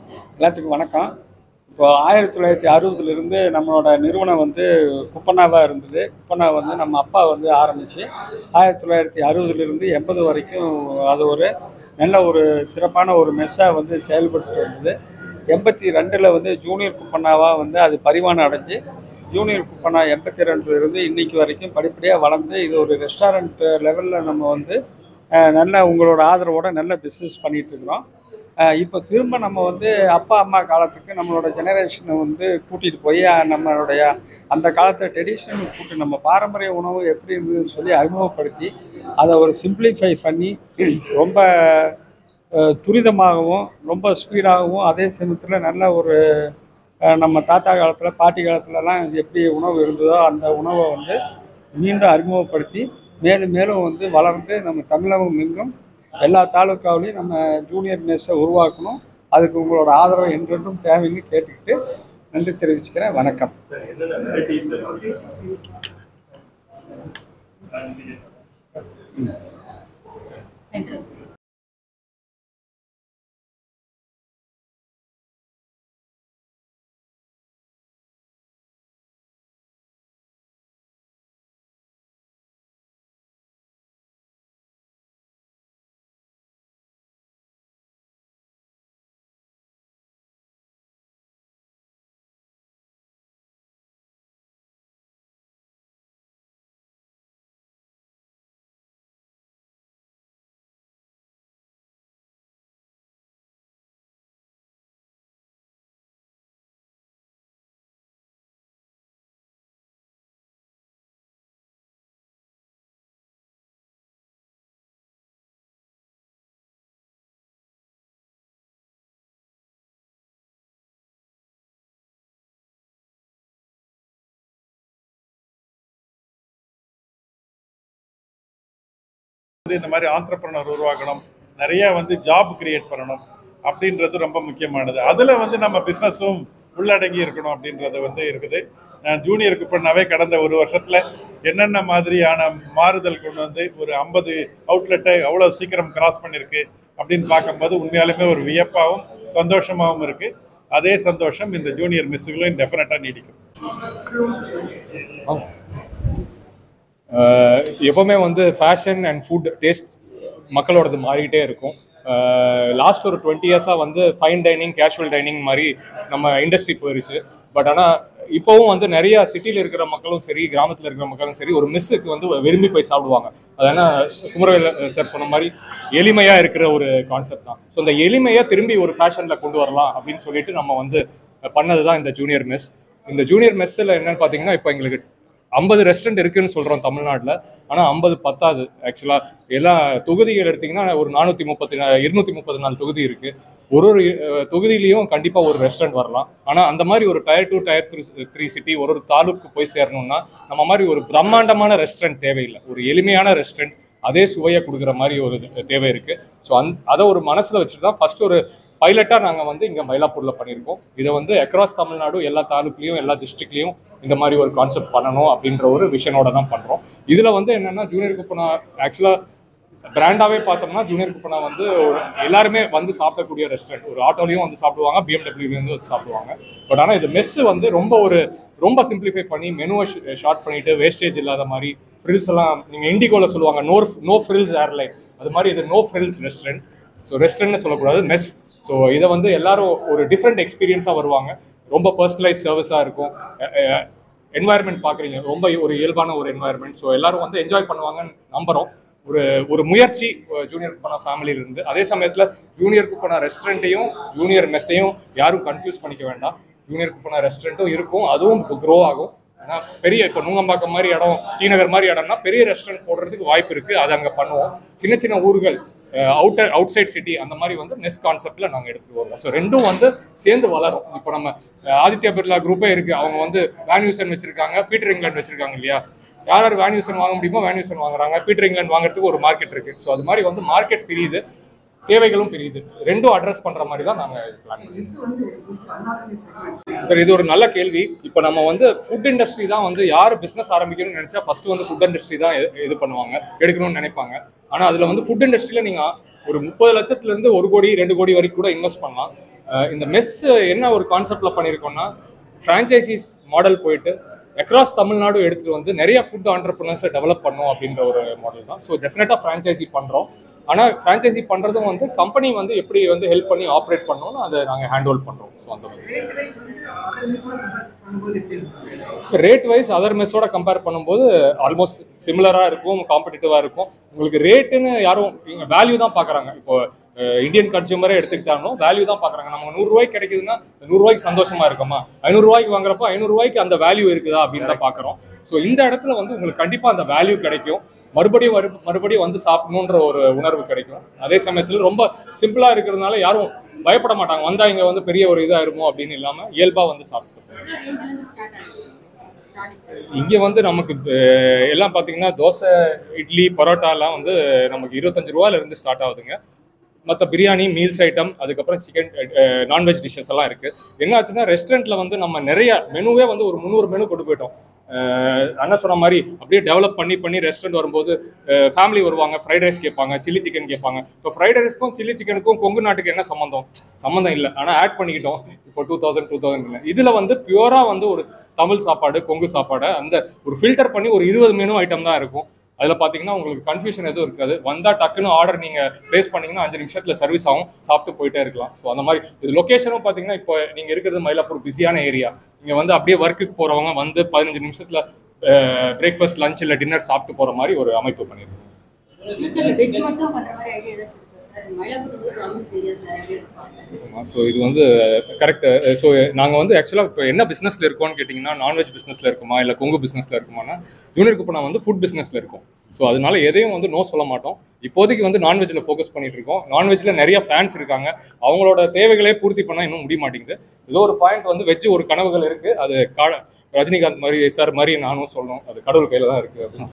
எல்லாத்துக்கும் வணக்கம் இப்போ ஆயிரத்தி தொள்ளாயிரத்தி அறுபதுலேருந்து நம்மளோட நிறுவனம் வந்து குப்பனாவாக இருந்தது குப்பனா வந்து நம்ம அப்பா வந்து ஆரம்பித்து ஆயிரத்தி தொள்ளாயிரத்தி அறுபதுலேருந்து எண்பது வரைக்கும் அது ஒரு நல்ல ஒரு சிறப்பான ஒரு மெஸ்ஸாக வந்து செயல்பட்டு வந்தது எண்பத்தி ரெண்டில் வந்து ஜூனியர் குப்பனாவாக வந்து அது பரிமாணம் அடைஞ்சு ஜூனியர் குப்பனா எண்பத்தி ரெண்டுலேருந்து இன்னைக்கு வரைக்கும் படிப்படியாக வளர்ந்து இது ஒரு ரெஸ்டாரண்ட் லெவலில் நம்ம வந்து அஹ், நல்ல உங்களோட ஆதரவோட நல்ல பிஸ்னஸ் பண்ணிட்டு இருக்கிறோம் அஹ் இப்போ திரும்ப நம்ம வந்து அப்பா அம்மா காலத்துக்கு நம்மளோட ஜெனரேஷனை வந்து கூட்டிகிட்டு போய் அஹ் நம்மளுடைய அந்த காலத்து ட்ரெடிஷ்னல் ஃபுட்டு நம்ம பாரம்பரிய உணவு எப்படி இருந்ததுன்னு சொல்லி அறிமுகப்படுத்தி அதை ஒரு சிம்பிளிஃபை பண்ணி ரொம்ப அஹ், துரிதமாகவும் ரொம்ப ஸ்பீடாகவும் அதே சமயத்தில் நல்ல ஒரு அஹ், நம்ம தாத்தா காலத்தில் பாட்டி காலத்துலலாம் எப்படி உணவு இருந்ததோ அந்த உணவை வந்து மீண்டும் அறிமுகப்படுத்தி மேலும் மேலும் வந்து வளர்ந்து நம்ம தமிழகம் எங்கும் எல்லா தாலுக்காவிலையும் நம்ம ஜூனியர் மெஸ்ஸை உருவாக்கணும் அதுக்கு உங்களோட ஆதரவு என்றென்றும் தேவைன்னு கேட்டுக்கிட்டு நன்றி தெரிவிச்சுக்கிறேன் வணக்கம் சார் என்னென்ன வெரைட்டிஸ் வந்து இந்த மாதிரி ஆண்டர்பிரனர் உருவாக்கணும் நிறைய வந்து ஜாப் கிரியேட் பண்ணணும் அப்படின்றது ரொம்ப முக்கியமானது அதில் வந்து நம்ம பிஸ்னஸும் உள்ளடங்கி இருக்கணும் அப்படின்றது வந்து இருக்குது நான் ஜூனியருக்கு பண்ணாவே கடந்த ஒரு வருஷத்தில் என்னென்ன மாதிரியான மாறுதல் கொண்டு வந்து ஒரு ஐம்பது அவுட்லெட்டை அவ்வளோ சீக்கிரம் கிராஸ் பண்ணியிருக்கு அப்படின்னு பார்க்கும்போது உண்மையாலுமே ஒரு வியப்பாகவும் சந்தோஷமாகவும் இருக்குது அதே சந்தோஷம் இந்த ஜூனியர் மிஸ்ஸுகளும் டெஃபினட்டாக நீடிக்கும் ஆஹ் எப்பவுமே வந்து ஃபேஷன் அண்ட் ஃபுட் டேஸ்ட் மக்களோடது மாறிக்கிட்டே இருக்கும் லாஸ்ட் ஒரு டுவெண்ட்டி இயர்ஸாக வந்து ஃபைன் டைனிங் கேஷுவல் டைனிங் மாதிரி நம்ம இண்டஸ்ட்ரி போயிருச்சு பட் ஆனால் இப்போவும் வந்து நிறைய சிட்டியில் இருக்கிற மக்களும் சரி கிராமத்தில் இருக்கிற மக்களும் சரி ஒரு மிஸ்ஸுக்கு வந்து விரும்பி போய் சாப்பிடுவாங்க அது என்ன குமரவேல் சார் சொன்ன மாதிரி எளிமையாக இருக்கிற ஒரு கான்செப்ட் தான் ஸோ இந்த எளிமையை திரும்பி ஒரு ஃபேஷனில் கொண்டு வரலாம் அப்படின்னு சொல்லிட்டு நம்ம வந்து பண்ணது தான் இந்த ஜூனியர் மெஸ் இந்த ஜூனியர் மெஸ்ஸில் என்னன்னு பார்த்தீங்கன்னா இப்போ எங்களுக்கு ஐம்பது ரெஸ்டாரண்ட் இருக்குன்னு சொல்கிறோம் தமிழ்நாட்டில் ஆனால் ஐம்பது பத்தாது ஆக்சுவலாக எல்லா தொகுதிகள் எடுத்திங்கன்னா ஒரு நானூற்றி முப்பத்தி இருநூத்தி முப்பத்தி நாலு தொகுதி இருக்குது ஒரு ஒரு அஹ், தொகுதியிலையும் கண்டிப்பாக ஒரு ரெஸ்டாரண்ட் வரலாம் ஆனால் அந்த மாதிரி ஒரு tier two tier three three city ஒரு ஒரு தாலுக்கு போய் சேரணும்னா நம்ம மாதிரி ஒரு பிரம்மாண்டமான ரெஸ்டாரண்ட் தேவையில்லை ஒரு எளிமையான ரெஸ்டாரண்ட் அதே சுவையை கொடுக்குற மாதிரி ஒரு தேவை இருக்குது ஸோ அந் அதை ஒரு மனசில் வச்சுட்டு தான் ஃபர்ஸ்ட் ஒரு பைலட்டாக நாங்கள் வந்து இங்கே மயிலாப்பூரில் பண்ணியிருக்கோம் இதை வந்து அக்ராஸ் தமிழ்நாடு எல்லா தாலுக்குலையும் எல்லா டிஸ்ட்ரிக்ட்லையும் இந்த மாதிரி ஒரு கான்செப்ட் பண்ணணும் அப்படின்ற ஒரு விஷனோட தான் பண்ணுறோம் இதில் வந்து என்னென்னா ஜூனியர் குப்பனா ஆக்சுவலாக பிராண்டாவே பார்த்தோம்னா ஜூனியர் குப்பனா வந்து ஒரு எல்லாருமே வந்து சாப்பிடக்கூடிய ரெஸ்டாரண்ட் ஒரு ஆட்டோலையும் வந்து சாப்பிடுவாங்க பிஎம்டபிள்யூலேருந்து வந்து சாப்பிடுவாங்க பட் ஆனால் இது மெஸ் வந்து ரொம்ப ஒரு ரொம்ப சிம்பிளிஃபை பண்ணி மெனுவை ஷார்ட் பண்ணிட்டு வேஸ்டேஜ் இல்லாத மாதிரி ஃப்ரில்ஸ் எல்லாம் நீங்கள் இண்டிகோவில் சொல்லுவாங்க நோ நோ ஃப்ரில்ஸ் ஏர்லைன் அது மாதிரி இது நோ ஃப்ரில்ஸ் ரெஸ்டாரண்ட் ஸோ ரெஸ்டாரண்ட்னு சொல்லக்கூடாது மெஸ் ஸோ இதை வந்து எல்லாரும் ஒரு டிஃப்ரெண்ட் எக்ஸ்பீரியன்ஸாக வருவாங்க ரொம்ப பர்சனலைஸ் சர்வீஸாக இருக்கும் என்வாயர்மெண்ட் பார்க்குறீங்க ரொம்ப ஒரு இயல்பான ஒரு என்வாயர்மெண்ட் ஸோ எல்லாரும் வந்து என்ஜாய் பண்ணுவாங்கன்னு நம்புகிறோம் ஒரு ஒரு முயற்சி ஜூனியர் குப்பனா ஃபேமிலியில இருந்து அதே சமயத்தில் ஜூனியர் குப்பனா ரெஸ்டாரண்ட்டையும் ஜூனியர் மெஸ்ஸையும் யாரும் கன்ஃபியூஸ் பண்ணிக்க வேண்டாம் ஜூனியர் குப்பனா ரெஸ்டாரண்ட்டும் இருக்கும் அதுவும் க்ரோ ஆகும் ஆனால் பெரிய இப்போ நூங்கம்பாக்கம் மாதிரி இடம் டி நகர் மாதிரி இடம்னா பெரிய ரெஸ்டாரண்ட் போடுறதுக்கு வாய்ப்பு இருக்குது அது அங்கே பண்ணுவோம் சின்ன சின்ன ஊர்கள் அவுட்டர் அவுட் சைட் சிட்டி அந்த மாதிரி வந்து நெஸ் கான்செப்டில் நாங்கள் எடுத்துட்டு வருவோம் ஸோ ரெண்டும் வந்து சேர்ந்து வளரும் இப்போ நம்ம அஹ், ஆதித்யா பிர்லா குரூப்பே இருக்குது அவங்க வந்து வேன்யூசன் வச்சுருக்காங்க பீட்டர் இங்கிலாந்து வச்சுருக்காங்க இல்லையா யார் யார் வேன்யூசன் வாங்க முடியுமோ வேன்யூசன் வாங்குறாங்க பீட்டர் இங்கிலாந்து வாங்குறதுக்கு ஒரு மார்க்கெட் இருக்குது ஸோ அது மாதிரி வந்து மார்க்கெட் பிரியுது தேவைகளும் பிரியுது ரெண்டும் அட்ரஸ் பண்ற மாதிரி தான் நாங்க பிளான் சார் இது ஒரு நல்ல கேள்வி இப்போ நம்ம வந்து ஃபுட் இண்டஸ்ட்ரி தான் வந்து யார் பிசினஸ் ஆரம்பிக்கணும்னு நினைச்சா ஃபர்ஸ்ட் வந்து ஃபுட் இண்டஸ்ட்ரி தான் எ- இது பண்ணுவாங்க எடுக்கணும்னு நினைப்பாங்க ஆனா அதுல வந்து ஃபுட் இண்டஸ்ட்ரியில நீங்க ஒரு முப்பது லட்சத்துல இருந்து ஒரு கோடி ரெண்டு கோடி வரைக்கும் கூட இன்வெஸ்ட் பண்ணலாம் அஹ் இந்த மெஸ் என்ன ஒரு கான்செப்ட்ல பண்ணியிருக்கோம்னா ஃப்ரான்ச்சைசிஸ் மாடல் போயிட்டு அக்ராஸ் தமிழ்நாடு எடுத்துட்டு வந்து நிறைய ஃபுட் ஆண்டர்பிரினர்ஸை டெவலப் பண்ணோம் அப்படின்ற ஒரு மாடல் தான் ஸோ டெஃபினட்டாக ஃப்ரான்ச்சைசி பண்ணுறோம் ஆனால் ஃப்ரான்ச்சைசி பண்ணுறதும் வந்து கம்பெனி வந்து எப்படி வந்து ஹெல்ப் பண்ணி ஆப்ரேட் பண்ணணும்னு அதை நாங்கள் ஹேண்ட் ஹோல்ட் பண்ணுறோம் ஸோ அந்த மாதிரி ஸோ ரேட் வைஸ் அதர் மெஸ்ஸோட கம்பேர் பண்ணும்போது ஆல்மோஸ்ட் சிமிலராக இருக்கும் காம்படிட்டிவாக இருக்கும் உங்களுக்கு ரேட்டுன்னு யாரும் இங்கே வேல்யூ தான் பார்க்குறாங்க இப்போ இந்தியன் கன்சியூமரே எடுத்துக்கிட்டாலும் வேல்யூ தான் பார்க்குறாங்க நம்ம நூறுரூவாய்க்கு கிடைக்குதுன்னா நூறுரூவாய்க்கு சந்தோஷமா இருக்கோமா ஐநூறுரூவாய்க்கு வாங்குறப்போ ஐநூறுரூவாய்க்கு அந்த வேல்யூ இருக்குதா அப்படின்னு தான் பார்க்குறோம் ஸோ இந்த இடத்துல வந்து உங்களுக்கு கண்டிப்பாக அந்த வேல்யூ கிடைக்கும் மறுபடியும் வரு மறுபடியும் வந்து சாப்பிடணுன்ற ஒரு உணர்வு கிடைக்கும் அதே சமயத்தில் ரொம்ப சிம்பிளாக இருக்கிறதுனால யாரும் பயப்பட மாட்டாங்க வந்தால் இங்கே வந்து பெரிய ஒரு இதாக இருக்குமோ அப்படின்னு இல்லாமல் இயல்பாக வந்து சாப்பிட்டு இங்கே வந்து நமக்கு அஹ், எல்லாம் பார்த்தீங்கன்னா தோசை இட்லி பரோட்டாலாம் வந்து நமக்கு இருபத்தஞ்சு ரூபால இருந்து ஸ்டார்ட் ஆகுதுங்க மற்ற பிரியாணி மீல்ஸ் ஐட்டம் அதுக்கப்புறம் சிக்கன் நான்வெஜ் டிஷ்ஷஸ் எல்லாம் இருக்கு என்ன ஆச்சுன்னா ரெஸ்டாரண்ட்ல வந்து நம்ம நிறைய மெனுவே வந்து ஒரு முந்நூறு மெனு கொண்டு போயிட்டோம் அஹ், அண்ணா சொன்ன மாதிரி அப்படியே டெவலப் பண்ணி பண்ணி ரெஸ்டாரண்ட் வரும்போது ஃபேமிலி வருவாங்க ஃப்ரைட் ரைஸ் கேட்பாங்க சில்லி சிக்கன் கேட்பாங்க இப்போ ஃப்ரைட் ரைஸ்க்கும் சில்லி சிக்கனுக்கும் கொங்கு நாட்டுக்கு என்ன சம்மந்தம் சம்மந்தம் இல்லை ஆனால் ஆட் பண்ணிக்கிட்டோம் இப்போ டூ தௌசண்ட் டூ தௌசண்ட் இதில் வந்து பியூராக வந்து ஒரு தமிழ் சாப்பாடு கொங்கு சாப்பாடு அந்த ஒரு ஃபில்டர் பண்ணி ஒரு இருபது மெனு ஐட்டம் தான் இருக்கும் அதில் பார்த்தீங்கன்னா உங்களுக்கு கன்ஃபியூஷன் எதுவும் இருக்காது வந்தால் டக்குன்னு ஆர்டர் நீங்கள் ப்ளேஸ் பண்ணீங்கன்னா அஞ்சு நிமிஷத்தில் சர்வீஸ் ஆகும் சாப்பிட்டு போயிட்டே இருக்கலாம் ஸோ அந்த மாதிரி இது லொக்கேஷனும் பார்த்தீங்கன்னா இப்போ நீங்கள் இருக்கிறது மயிலாப்பூர் பிஸியான ஏரியா இங்கே வந்து அப்படியே ஒர்க்குக்கு போகிறவங்க வந்து பதினஞ்சு நிமிஷத்தில் பிரேக்ஃபாஸ்ட் லஞ்ச் இல்லை டின்னர் சாப்பிட்டு போகிற மாதிரி ஒரு அமைப்பு பண்ணியிருக்கோம் வெஜ் மட்டும் பண்ற மாதிரி ஐடியா ஏதாச்சும் இருக்கா சார் மயிலாப்பூர் ப்ராமிஸ் ஏரியாஸ் ஐடியா இருக்கா ஸோ இது வந்து கரெக்ட் ஸோ நாங்கள் வந்து ஆக்சுவலாக இப்போ என்ன பிஸ்னஸில் இருக்கோம்னு கேட்டிங்கன்னா நான்வெஜ் பிஸ்னஸில் இருக்குமா இல்லை கொங்கு பிஸ்னஸில் இருக்குமானா ஜூனியர் குப்பனா வந்து ஃபுட் பிஸ்னஸில் இருக்கும் ஸோ அதனால எதையும் வந்து நோ சொல்ல மாட்டோம் இப்போதைக்கு வந்து நான்வெஜ்ல ஃபோக்கஸ் பண்ணிட்டு இருக்கோம் நான்வெஜ்ல நிறைய ஃபேன்ஸ் இருக்காங்க அவங்களோட தேவைகளே பூர்த்தி பண்ண இன்னும் முடிய மாட்டேங்குது ஏதோ ஒரு பாயிண்ட் வந்து வெஜ் ஒரு கனவுகள் இருக்கு அது கா- ரஜினிகாந்த் மாதிரி சார் மாதிரி நானும் சொல்லணும் அது கடவுள் கையில தான் இருக்கு அப்படின்னு